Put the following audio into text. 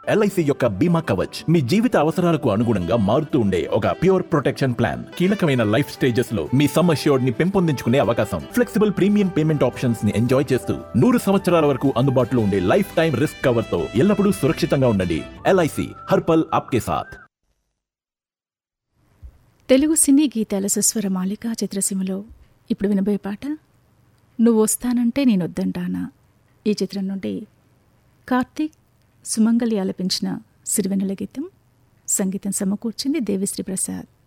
LIC యొక్క బీమా కవచ్ మీ జీవిత అవసరాలకు అనుగుణంగా మారుతూ ఉండే ఒక ప్యూర్ ప్రొటెక్షన్ ప్లాన్ కీలకమైన లైఫ్ స్టేజెస్ లో మీ సమ్ అష్యూర్డ్ ని పెంపొందించుకునే అవకాశం ఫ్లెక్సిబుల్ ప్రీమియం పేమెంట్ ఆప్షన్స్ ని ఎంజాయ్ చేస్తూ నూరు సంవత్సరాల వరకు అందుబాటులో ఉండే లైఫ్ టైం రిస్క్ కవర్ తో ఎల్లప్పుడూ సురక్షితంగా ఉండండి ఎల్ఐసి హర్పల్ ఆప్కే సాథ్ తెలుగు సినీ గీతాల సుస్వర మాలిక చిత్రసీమలో ఇప్పుడు వినబోయే పాట నువ్వు వస్తానంటే నేను వద్దంటానా ఈ చిత్రం నుండి కార్తీక్ సుమంగలి ఆలపించిన సిరివెన్నెల గీతం సంగీతం సమకూర్చింది దేవిశ్రీ ప్రసాద్